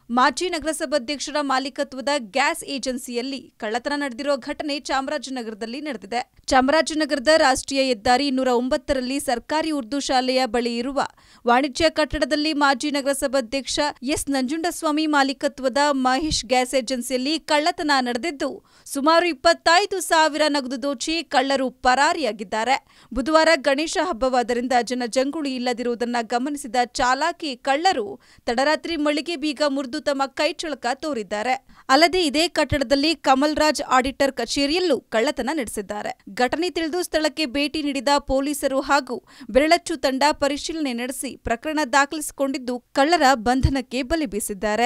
ಮಾಜಿ ನಗರಸಭಾಧ್ಯಕ್ಷರ ಮಾಲೀಕತ್ವದ ಗ್ಯಾಸ್ ಏಜೆನ್ಸಿಯಲ್ಲಿ ಕಳ್ಳತನ ನಡೆದಿರೋ ಘಟನೆ ಚಾಮರಾಜನಗರದಲ್ಲಿ ನಡೆದಿದೆ ಚಾಮರಾಜನಗರದ ರಾಷ್ಟ್ರೀಯ ಹೆದ್ದಾರಿ ಇನ್ನೂರ ಒಂಬತ್ತರಲ್ಲಿ ಸರ್ಕಾರಿ ಉರ್ದು ಶಾಲೆಯ ಬಳಿ ಇರುವ ವಾಣಿಜ್ಯ ಕಟ್ಟಡದಲ್ಲಿ ಮಾಜಿ ನಗರಸಭಾಧ್ಯಕ್ಷ ಎಸ್ ನಂಜುಂಡಸ್ವಾಮಿ ಮಾಲೀಕತ್ವದ ಮಹೇಶ್ ಗ್ಯಾಸ್ ಏಜೆನ್ಸಿಯಲ್ಲಿ ಕಳ್ಳತನ ನಡೆದಿದ್ದು ಸುಮಾರು ಇಪ್ಪತ್ತೈದು ಸಾವಿರ ನಗದು ದೋಚಿ ಕಳ್ಳರು ಪರಾರಿಯಾಗಿದ್ದಾರೆ ಬುಧವಾರ ಗಣೇಶ ಹಬ್ಬವಾದ್ದರಿಂದ ಜನಜಂಗುಳಿ ಇಲ್ಲದಿರುವುದನ್ನ ಗಮನಿಸಿದ ಚಾಲಾಕಿ ಕಳ್ಳರು ತಡರಾತ್ರಿ ಮಳಿಗೆ ಬೀಗ ಮುರಿದು ತಮ್ಮ ಕೈಚಳಕ ತೋರಿದ್ದಾರೆ ಅಲ್ಲದೆ ಇದೇ ಕಟ್ಟಡದಲ್ಲಿ ಕಮಲ್ ರಾಜ್ ಆಡಿಟರ್ ಕಚೇರಿಯಲ್ಲೂ ಕಳ್ಳತನ ನಡೆಸಿದ್ದಾರೆ ಘಟನೆ ತಿಳಿದು ಸ್ಥಳಕ್ಕೆ ಭೇಟಿ ನೀಡಿದ ಪೊಲೀಸರು ಹಾಗೂ ಬೆರಳಚ್ಚು ತಂಡ ಪರಿಶೀಲನೆ ನಡೆಸಿ ಪ್ರಕರಣ ದಾಖಲಿಸಿಕೊಂಡಿದ್ದು ಕಳ್ಳರ ಬಂಧನಕ್ಕೆ ಬಲಿ ಬೀಸಿದ್ದಾರೆ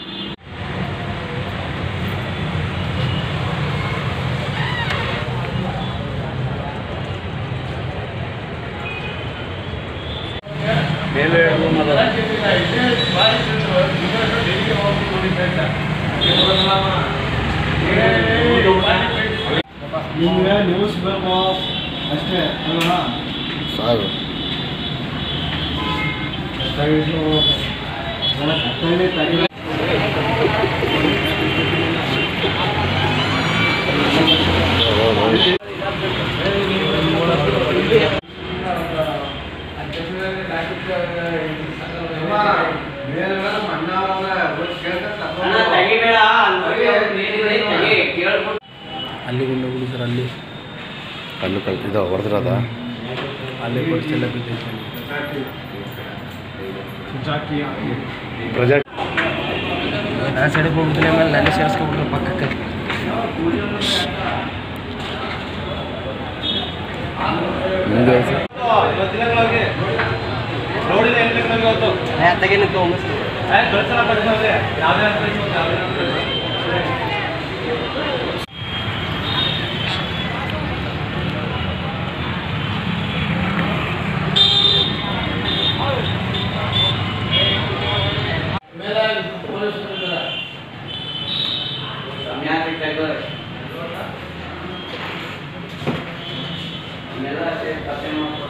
ಮೇಲೆ ರೂಮ್ ಅದ ನಿಮ್ಗೆ ನ್ಯೂಸ್ ಬೇಕು ಅಷ್ಟೇ ಅಲ್ವಾ ಸಾಕು ದಯವಿಟ್ಟು ಜನ ಕತ್ತಲೆ ತೆಗಿಲ್ಲ ಅಲ್ಲಿ ಗುಂಡು ಗುಡಿ ಸರ್ ಅಲ್ಲಿ ಅಲ್ಲೂ ಕಲ್ ಇದು ಹೊಡೆದಿರೋದ ಅಲ್ಲಿ ಕೊಡಿಸೆಲ್ಲ ಬಿದ್ದೈತೆ ಪ್ರಾಜೆಕ್ಟ್ ನಾ ಸೈಡಿಗೆ ಹೋಗ್ಬಿಡ್ತೀನಿ ಆಮೇಲೆ ನಾನೇ ಸೇರಿಸ್ಕೊಂಡ್ಬಿಟ್ರೆ ಪಕ್ಕಕ್ಕೆ ನಿಮ್ಮದು ತೆಗೆನಕ್ಕೆ ಹೋಗಿ ಆಮೇಲೆ